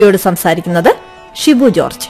യോട് സംസാരിക്കുന്നത് Shibu George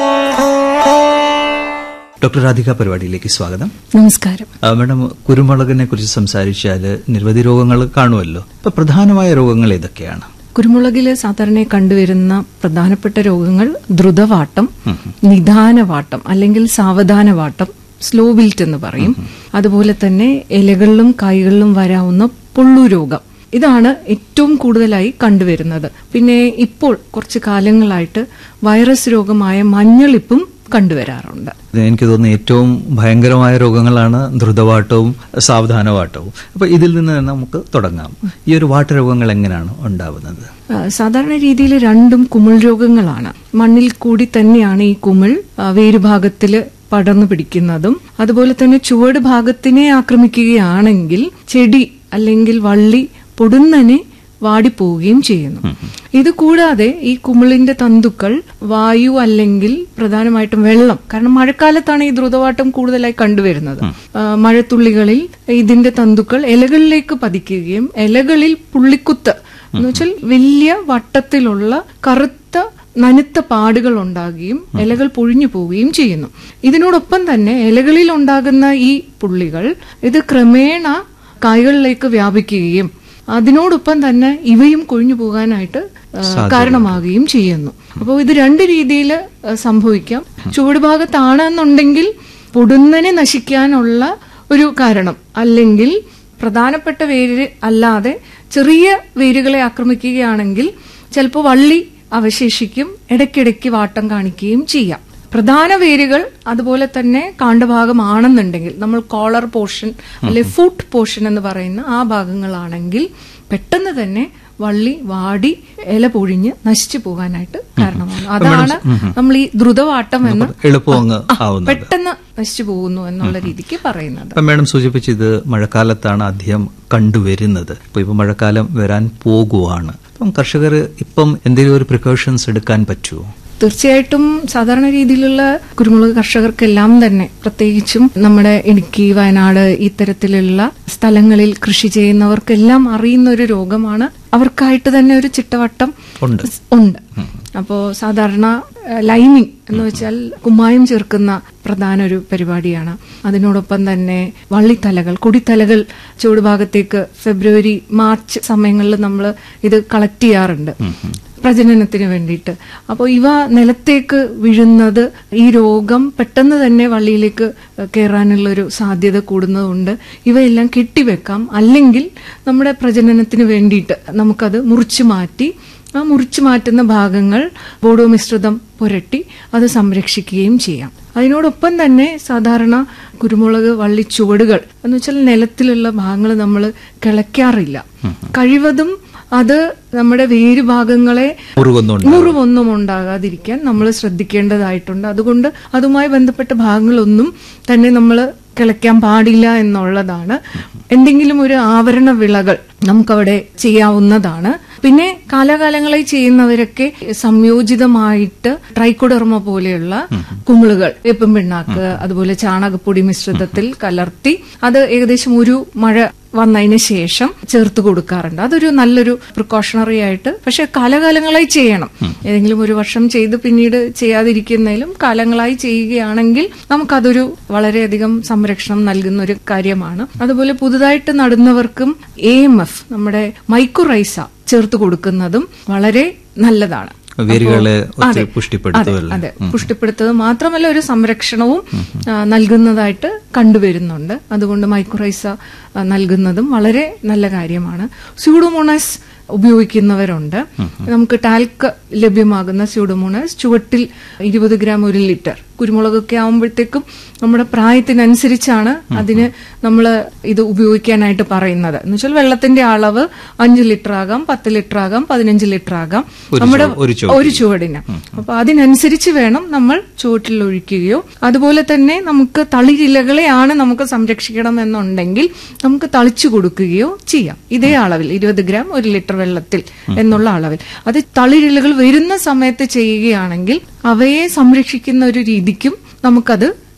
doctor Radhika പരിപാടിയിലേക്ക് സ്വാഗതം നമസ്കാരം ആ, മാഡം കുരുമുളകിനെ കുറിച്ച് സംസാരിച്ചാൽ നിരവധി രോഗങ്ങൾ കാണുമല്ലോ ഇപ്പൊ പ്രധാനമായ രോഗങ്ങൾ ഏതൊക്കെയാണ് കുരുമുളകിൽ സാധാരണ കണ്ടുവരുന്ന പ്രധാനപ്പെട്ട രോഗങ്ങൾ ദ്രുതവാട്ടം നിദാനവാട്ടം അല്ലെങ്കിൽ സാവധാനവാട്ടം സ്ലോ ബിൽറ്റ് എന്ന് പറയും അതുപോലെ തന്നെ ഇലകളിലും കായ്കളിലും വരാവുന്ന പൊള്ളു രോഗം ഇതാണ് ഏറ്റവും കൂടുതലായി കണ്ടുവരുന്നത് പിന്നെ ഇപ്പോൾ കുറച്ച് കാലങ്ങളായിട്ട് വൈറസ് രോഗമായ മഞ്ഞളിപ്പും കണ്ടുവരാറുണ്ട് ഇത് എനിക്ക് തോന്നുന്നു ഏറ്റവും ഭയങ്കരമായ രോഗങ്ങളാണ് ദ്രുതവാട്ടവും സാവധാനവാട്ടവും അപ്പൊ ഇതിൽ നിന്ന് തന്നെ നമുക്ക് തുടങ്ങാം ഈ ഒരു വാട്ടരോഗങ്ങൾ എങ്ങനെയാണ് ഉണ്ടാവുന്നത് ആ, സാധാരണ രീതിയിൽ രണ്ടും കുമിൾ രോഗങ്ങളാണ് മണ്ണിൽ കൂടി തന്നെയാണ് ഈ കുമിൾ ആ, വേരുഭാഗത്തില് പടർന്നു പിടിക്കുന്നതും അതുപോലെ തന്നെ ചുവട് ഭാഗത്തിനെ ആക്രമിക്കുകയാണെങ്കിൽ ചെടി അല്ലെങ്കിൽ വള്ളി പൊടുന്നനെ വാടിപ്പോവുകയും ചെയ്യുന്നു ഇത് കൂടാതെ ഈ കുമിളിന്റെ തന്തുക്കൾ വായു അല്ലെങ്കിൽ പ്രധാനമായിട്ടും വെള്ളം കാരണം മഴക്കാലത്താണ് ഈ ദ്രുതവാട്ടം കൂടുതലായി കണ്ടുവരുന്നത് ആ, മഴത്തുള്ളികളിൽ ഇതിന്റെ തന്തുക്കൾ ഇലകളിലേക്ക് പതിക്കുകയും ഇലകളിൽ പുള്ളിക്കുത്ത് എന്ന് വെച്ചാൽ വലിയ വട്ടത്തിലുള്ള കറുത്ത നനുത്ത പാടുകൾ ഉണ്ടാകുകയും ഇലകൾ പൊഴിഞ്ഞു പോവുകയും ചെയ്യുന്നു ഇതിനോടൊപ്പം തന്നെ ഇലകളിൽ ഉണ്ടാകുന്ന ഈ പുള്ളികൾ ഇത് ക്രമേണ കായ്കളിലേക്ക് വ്യാപിക്കുകയും അതിനോടൊപ്പം തന്നെ ഇവയും കൊഴിഞ്ഞു പോകാനായിട്ട് ആ, കാരണമാകുകയും ചെയ്യുന്നു അപ്പോൾ ഇത് രണ്ട് രീതിയിൽ സംഭവിക്കാം ചുവടുഭാഗത്താണെന്നുണ്ടെങ്കിൽ പൊടുന്നനെ നശിക്കാനുള്ള ഒരു കാരണം അല്ലെങ്കിൽ പ്രധാനപ്പെട്ട വേര് അല്ലാതെ ചെറിയ വേരുകളെ ആക്രമിക്കുകയാണെങ്കിൽ ചിലപ്പോൾ വള്ളി അവശേഷിക്കും ഇടയ്ക്കിടയ്ക്ക് വാട്ടം കാണിക്കുകയും ചെയ്യാം പ്രധാന വേരുകൾ അതുപോലെ തന്നെ കാണ്ഡഭാഗമാണെന്നുണ്ടെങ്കിൽ നമ്മൾ കോളർ പോർഷൻ അല്ലെ ഫുട്ട് പോർഷൻ എന്ന് പറയുന്ന ആ ഭാഗങ്ങളാണെങ്കിൽ പെട്ടെന്ന് തന്നെ വള്ളി വാടി ഇല പൊഴിഞ്ഞ് നശിച്ചു പോകാനായിട്ട് കാരണമാണ് അതാണ് നമ്മൾ ഈ ദ്രുതവാട്ടം എന്ന് എളുപ്പം അങ്ങ് ആ, ആവുന്നത് പെട്ടെന്ന് നശിച്ചു പോകുന്നു എന്നുള്ള രീതിക്ക് പറയുന്നത് ഇപ്പൊ മാഡം സൂചിപ്പിച്ചത് മഴക്കാലത്താണ് അധികം കണ്ടുവരുന്നത് ഇപ്പൊ ഇപ്പൊ മഴക്കാലം വരാൻ പോകുവാണ് അപ്പം കർഷകർ ഇപ്പം എന്തെങ്കിലും ഒരു പ്രിക്കോഷൻസ് എടുക്കാൻ പറ്റുമോ തീർച്ചയായിട്ടും സാധാരണ രീതിയിലുള്ള കുരുമുളക് കർഷകർക്കെല്ലാം തന്നെ പ്രത്യേകിച്ചും നമ്മുടെ ഇടുക്കി വയനാട് ഇത്തരത്തിലുള്ള സ്ഥലങ്ങളിൽ കൃഷി ചെയ്യുന്നവർക്കെല്ലാം അറിയുന്ന ഒരു രോഗമാണ് അവർക്കായിട്ട് തന്നെ ഒരു ചിട്ടവട്ടം ഉണ്ട് ഉണ്ട് അപ്പോ സാധാരണ ഏഹ്, ലൈമിംഗ് എന്ന് വെച്ചാൽ കുമ്മായം ചേർക്കുന്ന പ്രധാന ഒരു പരിപാടിയാണ് അതിനോടൊപ്പം തന്നെ വള്ളിത്തലകൾ കൊടിത്തലകൾ ചുവടുഭാഗത്തേക്ക് ഫെബ്രുവരി മാർച്ച് സമയങ്ങളിൽ നമ്മൾ ഇത് കളക്ട് ചെയ്യാറുണ്ട് പ്രജനനത്തിന് വേണ്ടിയിട്ട് അപ്പോൾ ഇവ നിലത്തേക്ക് വീഴുന്നത് ഈ രോഗം പെട്ടെന്ന് തന്നെ വള്ളിയിലേക്ക് കയറാനുള്ള ഒരു സാധ്യത കൂടുന്നതുകൊണ്ട് ഇവയെല്ലാം കെട്ടിവെക്കാം അല്ലെങ്കിൽ നമ്മുടെ പ്രജനനത്തിന് വേണ്ടിയിട്ട് നമുക്കത് മുറിച്ചു മാറ്റി ആ മുറിച്ചു മാറ്റുന്ന ഭാഗങ്ങൾ ബോഡോ മിശ്രിതം പുരട്ടി അത് സംരക്ഷിക്കുകയും ചെയ്യാം അതിനോടൊപ്പം തന്നെ സാധാരണ കുരുമുളക് വള്ളി ചുവടുകൾ എന്ന് വെച്ചാൽ നിലത്തിലുള്ള ഭാഗങ്ങൾ നമ്മൾ കിളയ്ക്കാറില്ല കഴിവതും അത് നമ്മുടെ വേരുഭാഗങ്ങളെ മുറുകൊന്നുണ്ട് മുറിവൊന്നും ഉണ്ടാകാതിരിക്കാൻ നമ്മൾ ശ്രദ്ധിക്കേണ്ടതായിട്ടുണ്ട് അതുകൊണ്ട് അതുമായി ബന്ധപ്പെട്ട ഭാഗങ്ങളൊന്നും തന്നെ നമ്മൾ കിളയ്ക്കാൻ പാടില്ല എന്നുള്ളതാണ് എന്തെങ്കിലും ഒരു ആവരണ വിളകൾ നമുക്കവിടെ ചെയ്യാവുന്നതാണ് പിന്നെ കാലാകാലങ്ങളായി ചെയ്യുന്നവരൊക്കെ സംയോജിതമായിട്ട് ട്രൈക്കോഡർമ പോലെയുള്ള കുമിളുകൾ വേപ്പൻ പിണ്ണാക്ക് അതുപോലെ ചാണകപ്പൊടി മിശ്രിതത്തിൽ കലർത്തി അത് ഏകദേശം ഒരു മഴ വന്നതിന് ശേഷം ചേർത്ത് കൊടുക്കാറുണ്ട് അതൊരു നല്ലൊരു പ്രിക്കോഷണറി ആയിട്ട് പക്ഷെ കാലകാലങ്ങളായി ചെയ്യണം ഏതെങ്കിലും ഒരു വർഷം ചെയ്ത് പിന്നീട് ചെയ്യാതിരിക്കുന്നതിലും കാലങ്ങളായി ചെയ്യുകയാണെങ്കിൽ നമുക്കതൊരു വളരെയധികം സംരക്ഷണം നൽകുന്ന ഒരു കാര്യമാണ് അതുപോലെ പുതുതായിട്ട് നടുന്നവർക്കും എ എം എഫ് നമ്മുടെ മൈക്രോറൈസ ചേർത്ത് കൊടുക്കുന്നതും വളരെ നല്ലതാണ് വേരുകളെ അപ്പോ- ഒത്തിരി അതെ, പുഷ്ടിപ്പെടുത്തുമല്ലേ? അതെ അതെ പുഷ്ടിപ്പെടുത്തുന്നത് മാത്രമല്ല ഒരു സംരക്ഷണവും ആ, നൽകുന്നതായിട്ട് കണ്ടുവരുന്നുണ്ട് അതുകൊണ്ട് മൈക്രോറൈസ ആ, നൽകുന്നതും വളരെ നല്ല കാര്യമാണ് സ്യൂഡോമോണസ് ഉപയോഗിക്കുന്നവരുണ്ട് നമുക്ക് ടാൽക്ക് ലഭ്യമാകുന്ന സ്യൂഡോമോണസ് ചുവട്ടിൽ ഇരുപത് ഗ്രാം ഒരു ലിറ്റർ കുരുമുളകൊക്കെ ആകുമ്പോഴത്തേക്കും നമ്മുടെ പ്രായത്തിനനുസരിച്ചാണ് അതിന് നമ്മൾ ഇത് ഉപയോഗിക്കാനായിട്ട് പറയുന്നത് എന്ന് വെച്ചാൽ വെള്ളത്തിന്റെ അളവ് അഞ്ച് ലിറ്റർ ആകാം പത്ത് ലിറ്റർ ആകാം പതിനഞ്ച് ലിറ്റർ ആകാം ഒരു നമ്മുടെ ചുവ- ഒരു ചുവട്ടിൽ. ഒരു ചുവടിന് അപ്പൊ അതിനനുസരിച്ച് വേണം നമ്മൾ ചുവട്ടിൽ ഒഴിക്കുകയോ അതുപോലെ തന്നെ നമുക്ക് തളിരിലകളെയാണ് നമുക്ക് സംരക്ഷിക്കണം എന്നുണ്ടെങ്കിൽ നമുക്ക് തളിച്ചു കൊടുക്കുകയോ ചെയ്യാം ഇതേ അളവിൽ ഇരുപത് ഗ്രാം ഒരു ലിറ്റർ വെള്ളത്തിൽ എന്നുള്ള അളവിൽ അത് തളിരിലകൾ വരുന്ന സമയത്ത് ചെയ്യുകയാണെങ്കിൽ അവയെ സംരക്ഷിക്കുന്ന ഒരു രീതിക്കും നമുക്കത്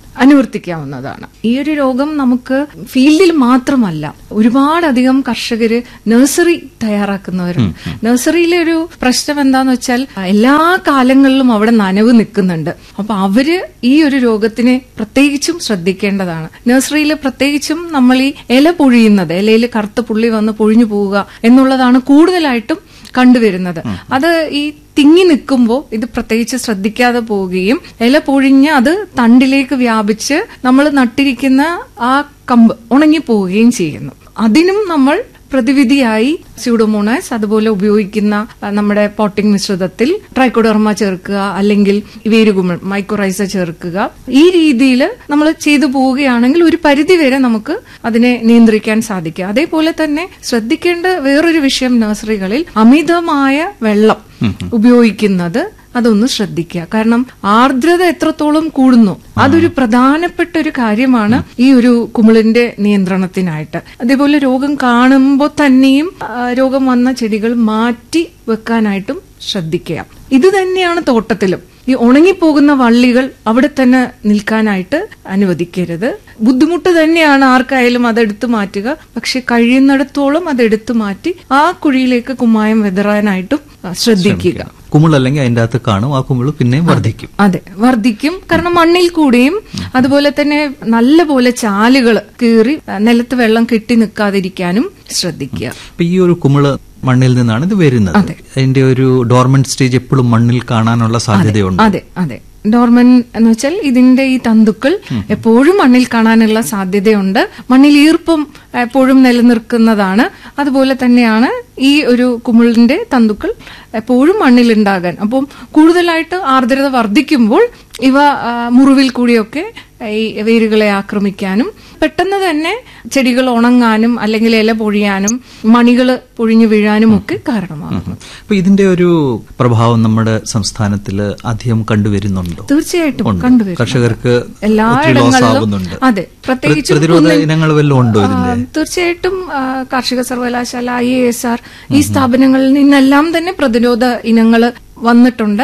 അനുവർത്തിക്കാവുന്നതാണ് ഈ ഒരു രോഗം നമുക്ക് ഫീൽഡിൽ മാത്രമല്ല ഒരുപാടധികം കർഷകര് നഴ്സറി തയ്യാറാക്കുന്നവരുണ്ട് നഴ്സറിയിലെ ഒരു പ്രശ്നം എന്താന്ന് വെച്ചാൽ എല്ലാ കാലങ്ങളിലും അവിടെ നനവ് നിൽക്കുന്നുണ്ട് അപ്പൊ അവര് ഈ ഒരു രോഗത്തിനെ പ്രത്യേകിച്ചും ശ്രദ്ധിക്കേണ്ടതാണ് നഴ്സറിയിൽ പ്രത്യേകിച്ചും നമ്മൾ ഈ ഇല പൊഴിയുന്നത് ഇലയിൽ കറുത്ത പുള്ളി വന്ന് പൊഴിഞ്ഞു പോവുക എന്നുള്ളതാണ് കൂടുതലായിട്ടും കണ്ടുവരുന്നത് അത് ഈ തിങ്ങി നിൽക്കുമ്പോൾ ഇത് പ്രത്യേകിച്ച് ശ്രദ്ധിക്കാതെ പോവുകയും ഇല പൊഴിഞ്ഞ് അത് തണ്ടിലേക്ക് വ്യാപിച്ച് നമ്മൾ നട്ടിരിക്കുന്ന ആ കമ്പ് ഉണങ്ങിപ്പോവുകയും ചെയ്യുന്നു അതിനും നമ്മൾ പ്രതിവിധിയായി സ്യൂഡോമോണാസ് അതുപോലെ ഉപയോഗിക്കുന്ന ആ, നമ്മുടെ പോട്ടിംഗ് മിശ്രിതത്തിൽ ട്രൈക്കോഡർമ ചേർക്കുക അല്ലെങ്കിൽ വേരുകുമിൾ മൈക്രോറൈസ ചേർക്കുക ഈ രീതിയിൽ നമ്മൾ ചെയ്തു പോവുകയാണെങ്കിൽ ഒരു പരിധി വരെ നമുക്ക് അതിനെ നിയന്ത്രിക്കാൻ സാധിക്കും അതേപോലെ തന്നെ ശ്രദ്ധിക്കേണ്ട വേറൊരു വിഷയം നഴ്സറികളിൽ അമിതമായ വെള്ളം ഉപയോഗിക്കുന്നത് അതൊന്ന് ശ്രദ്ധിക്കുക കാരണം ആർദ്രത എത്രത്തോളം കൂടുന്നു അതൊരു പ്രധാനപ്പെട്ട ഒരു കാര്യമാണ് ഈ ഒരു കുമിളിന്റെ നിയന്ത്രണത്തിനായിട്ട് അതേപോലെ രോഗം കാണുമ്പോൾ തന്നെയും ആ, രോഗം വന്ന ചെടികൾ മാറ്റി വെക്കാനായിട്ടും ശ്രദ്ധിക്കുക ഇത് തന്നെയാണ് തോട്ടത്തിലും ഈ ഉണങ്ങിപ്പോകുന്ന വള്ളികൾ അവിടെ തന്നെ നിൽക്കാനായിട്ട് അനുവദിക്കരുത് ബുദ്ധിമുട്ട് തന്നെയാണ് ആർക്കായാലും അതെടുത്തു മാറ്റുക പക്ഷെ കഴിയുന്നിടത്തോളം അതെടുത്തു മാറ്റി ആ കുഴിയിലേക്ക് കുമ്മായം വിതറാനായിട്ടും ആ, ശ്രദ്ധിക്കുക കുമിൾ അല്ലെങ്കിൽ അതിന്റെ അകത്ത് കാണും ആ കുമിൾ പിന്നെയും വർദ്ധിക്കും അതെ വർദ്ധിക്കും കാരണം മണ്ണിൽ കൂടെയും അതുപോലെ തന്നെ നല്ല പോലെ ചാലുകൾ കീറി ആ, നിലത്ത് വെള്ളം കെട്ടി നിൽക്കാതിരിക്കാനും ശ്രദ്ധിക്കുക അപ്പൊ ഈ ഒരു കുമിള് മണ്ണിൽ നിന്നാണ് ഇത് വരുന്നത് അതിന്റെ ഒരു ഡോർമെന്റ് സ്റ്റേജ് എപ്പോഴും മണ്ണിൽ കാണാനുള്ള സാധ്യതയുണ്ട് അതെ അതെ ഡോർമൻ എന്ന് വെച്ചാൽ ഇതിന്റെ ഈ തന്തുക്കൾ എപ്പോഴും മണ്ണിൽ കാണാനുള്ള സാധ്യതയുണ്ട് മണ്ണിൽ ഈർപ്പം എപ്പോഴും നിലനിൽക്കുന്നതാണ് അതുപോലെ തന്നെയാണ് ഈ ഒരു കുമിളിന്റെ തന്തുക്കൾ എപ്പോഴും മണ്ണിൽ ഉണ്ടാകാൻ അപ്പം കൂടുതലായിട്ട് ആർദ്രത വർദ്ധിക്കുമ്പോൾ ഇവ ആ, മുറിവിൽ കൂടിയൊക്കെ ഈ വേരുകളെ ആക്രമിക്കാനും പെട്ടെന്ന് തന്നെ ചെടികൾ ഉണങ്ങാനും അല്ലെങ്കിൽ ഇല പൊഴിയാനും മണികൾ പൊഴിഞ്ഞു വീഴാനും ഒക്കെ കാരണമാകും അപ്പൊ ഇതിന്റെ ഒരു പ്രഭാവം നമ്മുടെ സംസ്ഥാനത്തില് അധികം കണ്ടുവരുന്നുണ്ടോ തീർച്ചയായിട്ടും ഉണ്ട്. കണ്ടുവരും കർഷകർക്ക് ഒത്തിരി ലോസ് എല്ലായിടങ്ങളിലും ആവുന്നുണ്ട് അതെ പ്രത്യേകിച്ചും പ്രതിരോധ കുന്നിൻ- ഇനങ്ങൾ വല്ലതും ഉണ്ടോ ഇതിന്റെ ആ, തീർച്ചയായിട്ടും ആ, കാർഷിക സർവകലാശാല ഐ എ എസ് ആർ ഈ സ്ഥാപനങ്ങളിൽ നിന്നെല്ലാം തന്നെ പ്രതിരോധ ഇനങ്ങൾ വന്നിട്ടുണ്ട്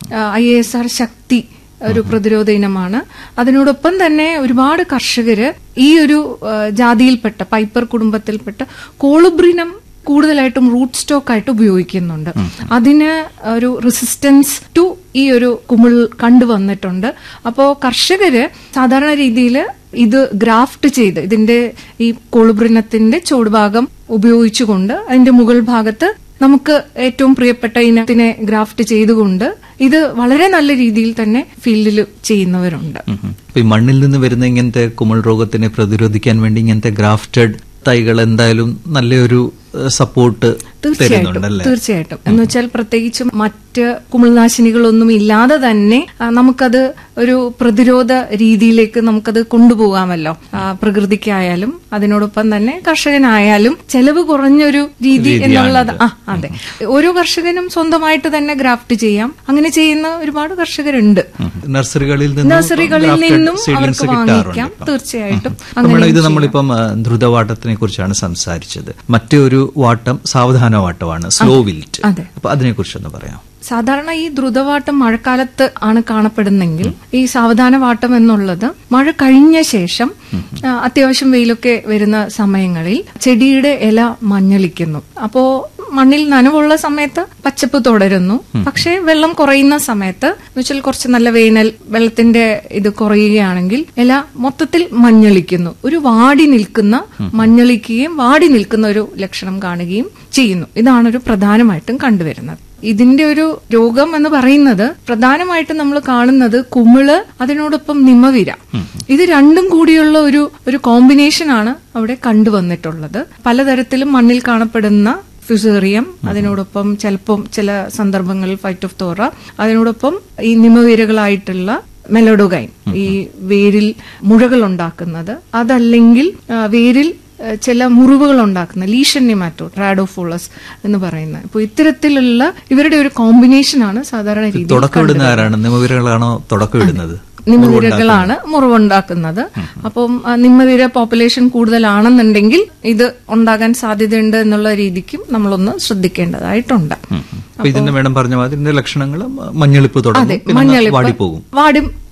I A S R Shakthi ഒരു പ്രതിരോധ ഇനമാണ് അതിനോടൊപ്പം തന്നെ ഒരുപാട് കർഷകര് ഈ ഒരു ആ, ജാതിയിൽപ്പെട്ട പൈപ്പർ കുടുംബത്തിൽപ്പെട്ട കോളുബ്രിനം കൂടുതലായിട്ടും റൂട്ട് സ്റ്റോക്ക് ആയിട്ട് ഉപയോഗിക്കുന്നുണ്ട് അതിന് ഒരു റെസിസ്റ്റൻസ് ടു ഈ ഒരു കുമിൾ കണ്ടുവന്നിട്ടുണ്ട് അപ്പോ കർഷകര് സാധാരണ രീതിയിൽ ഇത് ഗ്രാഫ്റ്റ് ചെയ്ത് ഇതിന്റെ ഈ കൊളുബ്രിനത്തിന്റെ ചോടുഭാഗം ഉപയോഗിച്ചുകൊണ്ട് അതിന്റെ മുകൾ ഭാഗത്ത് നമുക്ക് ഏറ്റവും പ്രിയപ്പെട്ട ഇനത്തിനെ ഗ്രാഫ്റ്റ് ചെയ്തുകൊണ്ട് ഇത് വളരെ നല്ല രീതിയിൽ തന്നെ ഫീൽഡിൽ ചെയ്യുന്നവരുണ്ട് ഉം ഉം. അപ്പൊ ഈ മണ്ണിൽ നിന്ന് വരുന്ന ഇങ്ങനത്തെ കുമിൾ രോഗത്തിനെ പ്രതിരോധിക്കാൻ വേണ്ടി ഇങ്ങനത്തെ ഗ്രാഫ്റ്റഡ് തൈകൾ എന്തായാലും നല്ലൊരു സപ്പോർട്ട് തീർച്ചയായിട്ടും തരുന്നുണ്ടല്ലേ തീർച്ചയായിട്ടും എന്ന് വെച്ചാൽ പ്രത്യേകിച്ചും മറ്റ് കുമിൾനാശിനികളൊന്നും ഇല്ലാതെ തന്നെ ആ, നമുക്കത് ഒരു പ്രതിരോധ രീതിയിലേക്ക് നമുക്കത് കൊണ്ടുപോകാമല്ലോ ആ, പ്രകൃതിക്കായാലും അതിനോടൊപ്പം തന്നെ കർഷകനായാലും ചെലവ് കുറഞ്ഞൊരു രീതി എന്നുള്ളത് ആ അതെ ഓരോ കർഷകനും സ്വന്തമായിട്ട് തന്നെ ഗ്രാഫ്റ്റ് ചെയ്യാം അങ്ങനെ ചെയ്യുന്ന ഒരുപാട് കർഷകരുണ്ട് ഉം. നഴ്സറികളിൽ നിന്നും നഴ്സറികളിൽ grafted നിന്നും seedlings അവർക്ക് കിട്ടാറുണ്ട് വാങ്ങിക്കാം ഇപ്പം. തീർച്ചയായിട്ടും നമ്മുടെ ഇത് നമ്മളിപ്പം ആ, ദ്രുതവാട്ടത്തിനെ കുറിച്ചാണ് സംസാരിച്ചത് മറ്റൊരു വാട്ടം സാവധാന വാട്ടമാണ് സ്ലോ വിൽറ്റ് അതെ. അപ്പൊ അതിനെ കുറിച്ചൊന്ന് പറയാം സാധാരണ ഈ ദ്രുതവാട്ടം മഴക്കാലത്ത് ആണ് കാണപ്പെടുന്നെങ്കിൽ ഈ സാവധാന വാട്ടം എന്നുള്ളത് മഴ കഴിഞ്ഞ ശേഷം ആ, അത്യാവശ്യം വെയിലൊക്കെ വരുന്ന സമയങ്ങളിൽ ചെടിയുടെ ഇല മഞ്ഞളിക്കുന്നു അപ്പോ മണ്ണിൽ നനവുള്ള സമയത്ത് പച്ചപ്പ് തുടരുന്നു പക്ഷേ വെള്ളം കുറയുന്ന സമയത്ത് എന്ന് വെച്ചാൽ കുറച്ച് നല്ല വേനൽ വെള്ളത്തിന്റെ ഇത് കുറയുകയാണെങ്കിൽ ഇല മൊത്തത്തിൽ മഞ്ഞളിക്കുന്നു ഒരു വാടി നിൽക്കുന്ന മഞ്ഞളിക്കുകയും വാടി നിൽക്കുന്ന ഒരു ലക്ഷണം കാണുകയും ചെയ്യുന്നു ഇതാണ് ഒരു പ്രധാനമായിട്ടും കണ്ടുവരുന്നത് ഇതിന്റെ ഒരു രോഗം എന്ന് പറയുന്നത് പ്രധാനമായിട്ടും നമ്മൾ കാണുന്നത് കുമിള് അതിനോടൊപ്പം നിമവിര ഇത് രണ്ടും കൂടിയുള്ള ഒരു ഒരു കോമ്പിനേഷൻ ആണ് അവിടെ കണ്ടുവന്നിട്ടുള്ളത് പലതരത്തിലും മണ്ണിൽ കാണപ്പെടുന്ന ഫിസേറിയം അതിനോടൊപ്പം ചിലപ്പം ചില സന്ദർഭങ്ങളിൽ ഫൈറ്റ് ഓഫ് തോറ അതിനോടൊപ്പം ഈ നിമവീരകളായിട്ടുള്ള മെലോഡോഗൈൻ ഈ വേരിൽ മുഴകൾ ഉണ്ടാക്കുന്നത് അതല്ലെങ്കിൽ ആ, വേരിൽ ആ, ചില മുറിവുകൾ ഉണ്ടാക്കുന്ന ലീഷൻ നിമാറ്റോ റാഡോഫോളസ് എന്ന് പറയുന്നത് അപ്പോൾ ഇത്തരത്തിലുള്ള ഇവരുടെ ഒരു കോമ്പിനേഷൻ ആണ് സാധാരണ രീതിയിൽ തുടക്കം ഇടുന്ന ആരാണ് നിമവിരകളാണോ തുടക്കം ഇടുന്നത് നിമ്മതിരകളാണ് മുറിവുണ്ടാക്കുന്നത് അപ്പം ആ, നിമ്മതിര പോപ്പുലേഷൻ കൂടുതലാണെന്നുണ്ടെങ്കിൽ ഇത് ഉണ്ടാകാൻ സാധ്യതയുണ്ട് എന്നുള്ള രീതിക്കും നമ്മളൊന്ന് ശ്രദ്ധിക്കേണ്ടതായിട്ടുണ്ട് അപ്പൊ ഇതിന്റെ മേഡം പറഞ്ഞ മാതിരി ഇതിന്റെ ലക്ഷണങ്ങൾ മഞ്ഞളിപ്പ് തുടങ്ങും പിന്നെ അങ്ങ് മഞ്ഞളിപ്പ് വാടിപ്പോകും വാടി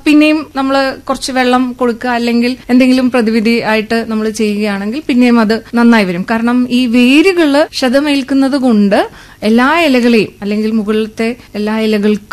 പിന്നെയും നമ്മൾ കുറച്ച് വെള്ളം കൊടുക്കുക അല്ലെങ്കിൽ എന്തെങ്കിലും പ്രതിവിധി ആയിട്ട് നമ്മൾ ചെയ്യുകയാണെങ്കിൽ പിന്നെയും അത് നന്നായി വരും കാരണം ഈ വേരുകള് ക്ഷതമേൽക്കുന്നത് കൊണ്ട് എല്ലാ ഇലകളെയും അല്ലെങ്കിൽ മുകളിലത്തെ എല്ലാ ഇലകൾക്കും